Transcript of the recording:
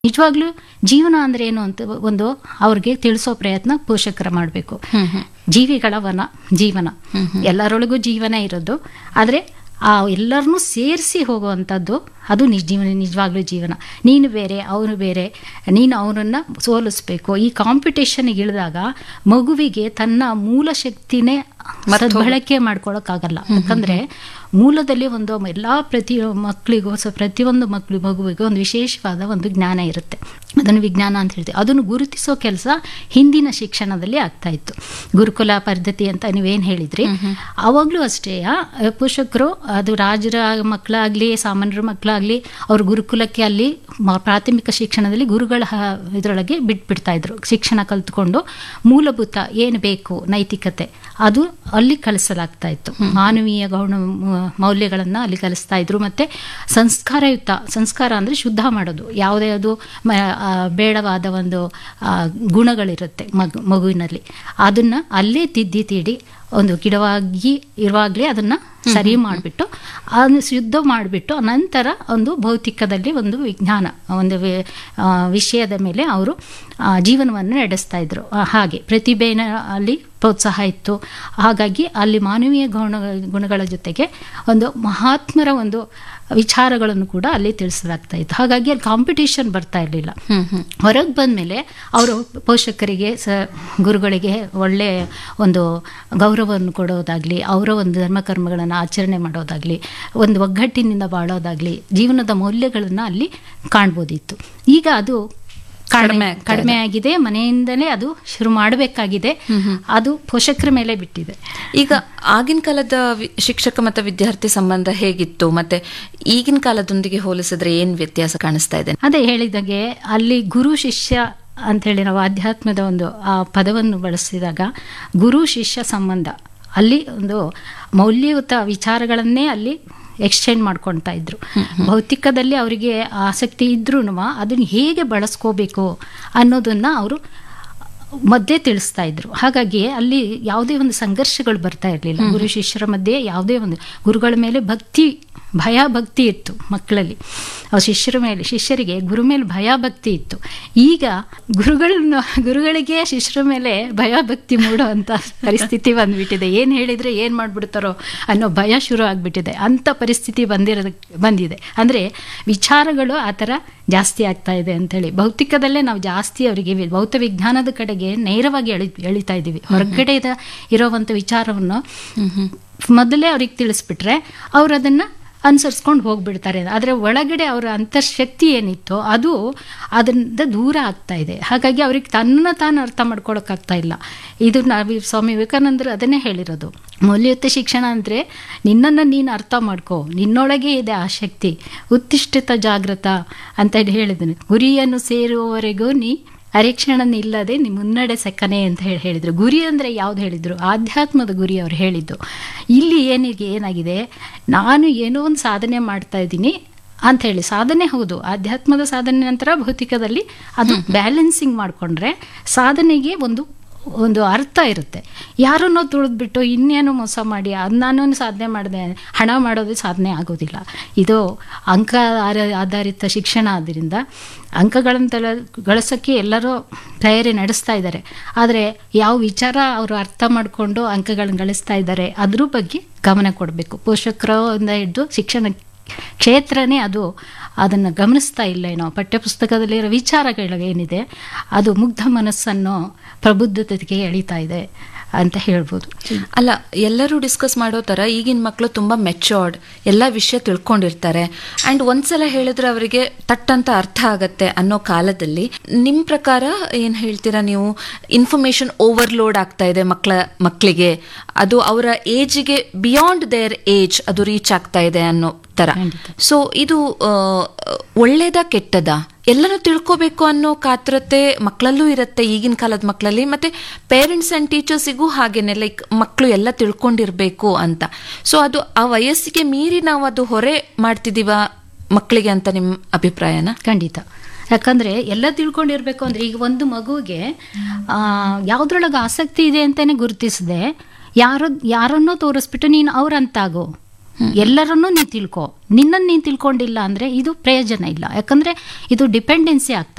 ನಿಜವಾಗ್ಲೂ ಜೀವನ ಅಂದ್ರೆ ಏನು ಅಂತ ಒಂದು ಅವ್ರಿಗೆ ತಿಳಿಸೋ ಪ್ರಯತ್ನ ಪೋಷಕರ ಮಾಡಬೇಕು ಜೀವಿಗಳ ವನ ಜೀವನ ಎಲ್ಲರೊಳಗೂ ಜೀವನ ಇರೋದು ಆದರೆ ಆ ಎಲ್ಲರನ್ನೂ ಸೇರಿಸಿ ಹೋಗುವಂಥದ್ದು ಅದು ನಿಜ ಜೀವನ ನಿಜವಾಗ್ಲೂ ಜೀವನ ನೀನು ಬೇರೆ ಅವನು ಬೇರೆ ನೀನು ಅವನನ್ನು ಸೋಲಿಸ್ಬೇಕು ಈ ಕಾಂಪಿಟೇಷನ್ಗೆ ಇಳಿದಾಗ ಮಗುವಿಗೆ ತನ್ನ ಮೂಲ ಶಕ್ತಿನೇ ಬಳಕೆ ಮಾಡ್ಕೊಳಕ್ಕಾಗಲ್ಲ ಯಾಕಂದ್ರೆ ಮೂಲದಲ್ಲಿ ಒಂದು ಎಲ್ಲ ಪ್ರತಿ ಮಕ್ಕಳಿಗೂ ಸ ಪ್ರತಿಯೊಂದು ಮಕ್ಕಳು ಮಗುವಿಗೂ ಒಂದು ವಿಶೇಷವಾದ ಒಂದು ಜ್ಞಾನ ಇರುತ್ತೆ ಅದನ್ನು ವಿಜ್ಞಾನ ಅಂತ ಹೇಳ್ತೀವಿ ಅದನ್ನು ಗುರುತಿಸೋ ಕೆಲಸ ಹಿಂದಿನ ಶಿಕ್ಷಣದಲ್ಲಿ ಆಗ್ತಾ ಇತ್ತು ಗುರುಕುಲ ಪದ್ಧತಿ ಅಂತ ನೀವೇನು ಹೇಳಿದ್ರಿ ಅವಾಗಲೂ ಅಷ್ಟೇ ಪೋಷಕರು ಅದು ರಾಜರ ಮಕ್ಕಳಾಗ್ಲಿ ಸಾಮಾನ್ಯರ ಮಕ್ಕಳಾಗ್ಲಿ ಅವ್ರ ಗುರುಕುಲಕ್ಕೆ ಅಲ್ಲಿ ಮ- ಪ್ರಾಥಮಿಕ ಶಿಕ್ಷಣದಲ್ಲಿ ಗುರುಗಳ ಹ- ಇದರೊಳಗೆ ಬಿಟ್ಬಿಡ್ತಾ ಇದ್ರು ಶಿಕ್ಷಣ ಕಲ್ತ್ಕೊಂಡು ಮೂಲಭೂತ ಏನು ಬೇಕು ನೈತಿಕತೆ ಅದು ಅಲ್ಲಿ ಕಲಿಸಲಾಗ್ತಾ ಇತ್ತು ಮಾನವೀಯ ಗೌಣ ಮ- ಮೌಲ್ಯಗಳನ್ನ ಅಲ್ಲಿ ಕಲಿಸ್ತಾ ಇದ್ರು ಮತ್ತೆ ಸಂಸ್ಕಾರಯುತ ಸಂಸ್ಕಾರ ಅಂದ್ರೆ ಶುದ್ಧ ಮಾಡೋದು ಯಾವುದೇ ಅದು ಮ- ಆ, ಬೇಡವಾದ ಒಂದು ಆ, ಗುಣಗಳಿರುತ್ತೆ ಮಗು ಮಗುವಿನಲ್ಲಿ ಅದನ್ನ ಅಲ್ಲೇ ತಿದ್ದಿ ತೀಡಿ ಒಂದು ಗಿಡವಾಗಿ ಇರುವಾಗಲೇ ಅದನ್ನ ಸರಿ ಮಾಡಿಬಿಟ್ಟು ಅದನ್ನು ಶುದ್ಧ ಮಾಡಿಬಿಟ್ಟು ನಂತರ ಒಂದು ಭೌತಿಕದಲ್ಲಿ ಒಂದು ವಿಜ್ಞಾನ ಒಂದು ವಿ- ಆ, ವಿಷಯದ ಮೇಲೆ ಅವರು ಜೀವನವನ್ನು ನಡೆಸ್ತಾ ಇದ್ರು ಆ, ಹಾಗೆ ಪ್ರತಿಭೆನ ಅಲ್ಲಿ ಪ್ರೋತ್ಸಾಹ ಇತ್ತು ಹಾಗಾಗಿ ಅಲ್ಲಿ ಮಾನವೀಯ ಗುಣ ಗುಣಗಳ ಜೊತೆಗೆ ಒಂದು ಮಹಾತ್ಮರ ಒಂದು ವಿಚಾರಗಳನ್ನು ಕೂಡ ಅಲ್ಲಿ ತಿಳಿಸಲಾಗ್ತಾ ಇತ್ತು ಹಾಗಾಗಿ ಅಲ್ಲಿ ಕಾಂಪಿಟೇಷನ್ ಬರ್ತಾ ಇರಲಿಲ್ಲ ಹೊರಗೆ ಬಂದಮೇಲೆ ಅವರು ಪೋಷಕರಿಗೆ ಸ ಗುರುಗಳಿಗೆ ಒಳ್ಳೆ ಒಂದು ಗೌರವವನ್ನು ಕೊಡೋದಾಗ್ಲಿ ಅವರ ಒಂದು ಧರ್ಮಕರ್ಮಗಳನ್ನು ಆಚರಣೆ ಮಾಡೋದಾಗ್ಲಿ ಒಂದು ಒಗ್ಗಟ್ಟಿನಿಂದ ಬಾಳೋದಾಗ್ಲಿ ಜೀವನದ ಮೌಲ್ಯಗಳನ್ನು ಅಲ್ಲಿ ಕಾಣ್ಬೋದಿತ್ತು ಈಗ ಅದು ಕಡಿಮೆ ಕಡಿಮೆ ಕಡಿಮೆ ಆಗಿದೆ ಮನೆಯಿಂದಲೇ ಅದು ಶುರು ಮಾಡಬೇಕಾಗಿದೆ ಅದು ಪೋಷಕರ ಮೇಲೆ ಬಿಟ್ಟಿದೆ ಈಗ ಆಗಿನ ಕಾಲದ ವಿ- ಶಿಕ್ಷಕ ಮತ್ತು ವಿದ್ಯಾರ್ಥಿ ಸಂಬಂಧ ಹೇಗಿತ್ತು ಮತ್ತೆ ಈಗಿನ ಕಾಲದೊಂದಿಗೆ ಹೋಲಿಸಿದ್ರೆ ಏನ್ ವ್ಯತ್ಯಾಸ ಕಾಣಿಸ್ತಾ ಇದೆ ಅದೇ ಹೇಳಿದಾಗೆ ಅಲ್ಲಿ ಗುರು ಶಿಷ್ಯ ಅಂತೇಳಿ ನಾವು ಆಧ್ಯಾತ್ಮದ ಒಂದು ಆ ಪದವನ್ನು ಬಳಸಿದಾಗ ಗುರು ಶಿಷ್ಯ ಸಂಬಂಧ ಅಲ್ಲಿ ಒಂದು ಮೌಲ್ಯಯುತ ವಿಚಾರಗಳನ್ನೇ ಅಲ್ಲಿ ಎಕ್ಸ್ಚೇಂಜ್ ಮಾಡ್ಕೊಳ್ತಾ ಇದ್ರು ಭೌತಿಕದಲ್ಲಿ ಅವರಿಗೆ ಆಸಕ್ತಿ ಇದ್ರೂ ಅದನ್ನು ಹೇಗೆ ಬಳಸ್ಕೋಬೇಕು ಅನ್ನೋದನ್ನ ಅವರು ಮಧ್ಯೆ ತಿಳಿಸ್ತಾ ಇದ್ರು ಹಾಗಾಗಿ ಅಲ್ಲಿ ಯಾವುದೇ ಒಂದು ಸಂಘರ್ಷಗಳು ಬರ್ತಾ ಇರಲಿಲ್ಲ ಗುರು ಶಿಷ್ಯರ ಮಧ್ಯೆ ಯಾವುದೇ ಒಂದು ಗುರುಗಳ ಮೇಲೆ ಭಕ್ತಿ ಭಯ ಭಕ್ತಿ ಇತ್ತು ಮಕ್ಕಳಲ್ಲಿ ಆ ಶಿಷ್ಯರ ಮೇಲೆ ಶಿಷ್ಯರಿಗೆ ಗುರು ಮೇಲೆ ಭಯ ಭಕ್ತಿ ಇತ್ತು ಈಗ ಗುರುಗಳನ್ನ ಗುರುಗಳಿಗೆ ಶಿಷ್ಯರ ಮೇಲೆ ಭಯ ಭಕ್ತಿ ಮೂಡುವಂಥ ಪರಿಸ್ಥಿತಿ ಬಂದ್ಬಿಟ್ಟಿದೆ ಏನು ಹೇಳಿದರೆ ಏನು ಮಾಡಿಬಿಡ್ತಾರೋ ಅನ್ನೋ ಭಯ ಶುರು ಆಗಿಬಿಟ್ಟಿದೆ ಅಂಥ ಪರಿಸ್ಥಿತಿ ಬಂದಿರೋದ ಬಂದಿದೆ ಅಂದರೆ ವಿಚಾರಗಳು ಆ ಥರ ಜಾಸ್ತಿ ಆಗ್ತಾ ಇದೆ ಅಂತೇಳಿ ಭೌತಿಕದಲ್ಲೇ ನಾವು ಜಾಸ್ತಿ ಅವರಿಗೆ ವಿ- ಭೌತ ವಿಜ್ಞಾನದ ಕಡೆಗೆ ನೇರವಾಗಿ ಎಳಿ ಎಳಿತಾ ಇದ್ದೀವಿ ಹೊರಗಡೆ ಇರೋವಂಥ ವಿಚಾರವನ್ನು ಮೊದಲೇ ಅವ್ರಿಗೆ ತಿಳಿಸ್ಬಿಟ್ರೆ ಅವ್ರು ಅದನ್ನು ಅನುಸರಿಸ್ಕೊಂಡು ಹೋಗ್ಬಿಡ್ತಾರೆ ಆದರೆ ಒಳಗಡೆ ಅವರ ಅಂತರ್ಶಕ್ತಿ ಏನಿತ್ತೋ ಅದು ಅದರಿಂದ ದೂರ ಆಗ್ತಾ ಇದೆ ಹಾಗಾಗಿ ಅವ್ರಿಗೆ ತನ್ನ ತಾನು ಅರ್ಥ ಮಾಡ್ಕೊಳಕ್ಕಾಗ್ತಾ ಇಲ್ಲ ಇದು ನಾವು ಸ್ವಾಮಿ ವಿವೇಕಾನಂದರು ಅದನ್ನೇ ಹೇಳಿರೋದು ಮೌಲ್ಯಯುತ ಶಿಕ್ಷಣ ಅಂದರೆ ನಿನ್ನನ್ನು ನೀನು ಅರ್ಥ ಮಾಡ್ಕೋ ನಿನ್ನೊಳಗೆ ಇದೆ ಆ ಶಕ್ತಿ ಉತ್ತಿಷ್ಠಿತ ಜಾಗೃತ ಅಂತ ಹೇಳಿ ಹೇಳಿದನು ಗುರಿಯನ್ನು ಸೇರುವವರೆಗೂ ನೀ ಅರಿಕ್ಷಣ ಇಲ್ಲದೆ ನೀ ಮುನ್ನಡೆ ಸಕ್ಕನೆ ಅಂತ ಹೇಳಿ ಹೇಳಿದರು ಗುರಿ ಅಂದರೆ ಯಾವ್ದು ಹೇಳಿದರು ಆಧ್ಯಾತ್ಮದ ಗುರಿ ಅವ್ರು ಹೇಳಿದ್ದು ಇಲ್ಲಿ ಏನಿಗೆ ಏನಾಗಿದೆ ನಾನು ಏನೋ ಒಂದು ಸಾಧನೆ ಮಾಡ್ತಾ ಇದ್ದೀನಿ ಅಂತ ಹೇಳಿ ಸಾಧನೆ ಹೌದು ಆಧ್ಯಾತ್ಮದ ಸಾಧನೆ ನಂತರ ಭೌತಿಕದಲ್ಲಿ ಅದು ಬ್ಯಾಲೆನ್ಸಿಂಗ್ ಮಾಡಿಕೊಂಡ್ರೆ ಸಾಧನೆಗೆ ಒಂದು ಒಂದು ಅರ್ಥ ಇರುತ್ತೆ ಯಾರನ್ನೋ ತುಳಿದ್ಬಿಟ್ಟು ಇನ್ನೇನೋ ಮೋಸ ಮಾಡಿ ಅದು ನಾನು ಸಾಧನೆ ಮಾಡಿದೆ ಹಣ ಮಾಡೋದು ಸಾಧನೆ ಆಗೋದಿಲ್ಲ ಇದು ಅಂಕ ಆರ- ಆಧಾರಿತ ಶಿಕ್ಷಣ ಆದ್ದರಿಂದ ಅಂಕಗಳನ್ನು ತಲ ಗಳಿಸೋಕ್ಕೆ ಎಲ್ಲರೂ ತಯಾರಿ ನಡೆಸ್ತಾ ಇದ್ದಾರೆ ಆದರೆ ಯಾವ ವಿಚಾರ ಅವರು ಅರ್ಥ ಮಾಡಿಕೊಂಡು ಅಂಕಗಳನ್ನು ಗಳಿಸ್ತಾ ಇದ್ದಾರೆ ಅದ್ರ ಬಗ್ಗೆ ಗಮನ ಕೊಡಬೇಕು ಪೋಷಕರಿಂದ ಹಿಡಿದು ಶಿಕ್ಷಣ ಕ್ಷೇತ್ರನೇ ಅದು ಅದನ್ನು ಗಮನಿಸ್ತಾ ಇಲ್ಲ ಏನೋ ಪಠ್ಯಪುಸ್ತಕದಲ್ಲಿರೋ ವಿಚಾರಗಳು ಏನಿದೆ ಅದು ಮುಗ್ಧ ಮನಸ್ಸನ್ನು ಪ್ರಬುದ್ಧತೆಗೆ ಎಳಿತಾ ಇದೆ ಅಂತ ಹೇಳ್ಬೋದು ಅಲ್ಲ ಎಲ್ಲರೂ ಡಿಸ್ಕಸ್ ಮಾಡೋ ತರ ಈಗಿನ ಮಕ್ಕಳು ತುಂಬಾ ಮೆಚೋರ್ಡ್ ಎಲ್ಲ ವಿಷಯ ತಿಳ್ಕೊಂಡಿರ್ತಾರೆ ಅಂಡ್ ಒಂದ್ಸಲ ಹೇಳಿದ್ರೆ ಅವರಿಗೆ ತಟ್ಟಂತ ಅರ್ಥ ಆಗತ್ತೆ ಅನ್ನೋ ಕಾಲದಲ್ಲಿ ನಿಮ್ ಪ್ರಕಾರ ಏನ್ ಹೇಳ್ತೀರಾ ನೀವು ಇನ್ಫಾರ್ಮೇಶನ್ ಓವರ್ಲೋಡ್ ಆಗ್ತಾ ಇದೆ ಮಕ್ಕಳ ಮಕ್ಕಳಿಗೆ ಅದು ಅವರ ಏಜ್ಗೆ ಬಿಯಾಂಡ್ ದೇರ್ ಏಜ್ ಅದು ರೀಚ್ ಆಗ್ತಾ ಇದೆ ಅನ್ನೋ ತರ ಖಂಡಿತ. ಸೊ ಇದು ಆ, ಒಳ್ಳೇದ ಕೆಟ್ಟದ ಎಲ್ಲನೂ ತಿಳ್ಕೋಬೇಕು ಅನ್ನೋ ಕಾತರತೆ ಮಕ್ಕಳಲ್ಲೂ ಇರುತ್ತೆ ಈಗಿನ ಕಾಲದ ಮಕ್ಕಳಲ್ಲಿ ಮತ್ತೆ ಪೇರೆಂಟ್ಸ್ ಅಂಡ್ ಟೀಚರ್ಸಿಗೂ ಹಾಗೇನೆ ಲೈಕ್ ಮಕ್ಕಳು ಎಲ್ಲ ತಿಳ್ಕೊಂಡಿರ್ಬೇಕು ಅಂತ ಸೊ ಅದು ಆ ವಯಸ್ಸಿಗೆ ಮೀರಿ ನಾವು ಅದು ಹೊರೆ ಮಾಡ್ತಿದೀವ ಮಕ್ಕಳಿಗೆ ಅಂತ ನಿಮ್ಮ ಅಭಿಪ್ರಾಯನ ಖಂಡಿತ ಯಾಕಂದ್ರೆ ಎಲ್ಲ ತಿಳ್ಕೊಂಡಿರ್ಬೇಕು ಅಂದ್ರೆ ಈಗ ಒಂದು ಮಗುವಿಗೆ ಆ, ಯಾವ್ದ್ರೊಳಗೆ ಆಸಕ್ತಿ ಇದೆ ಅಂತಾನೆ ಗುರುತಿಸದೆ ಯಾರೋ ಯಾರನ್ನೋ ತೋರಿಸ್ಬಿಟ್ಟು ನೀನು ಅವ್ರಂತಾಗು ಎಲ್ಲರನ್ನೂ ನೀನು ತಿಳ್ಕೊ ನಿನ್ನನ್ನು ನೀನು ತಿಳ್ಕೊಂಡಿಲ್ಲ ಅಂದರೆ ಇದು ಪ್ರಯೋಜನ ಇಲ್ಲ ಯಾಕಂದರೆ ಇದು ಡಿಪೆಂಡೆನ್ಸಿ ಆಗ್ತಾ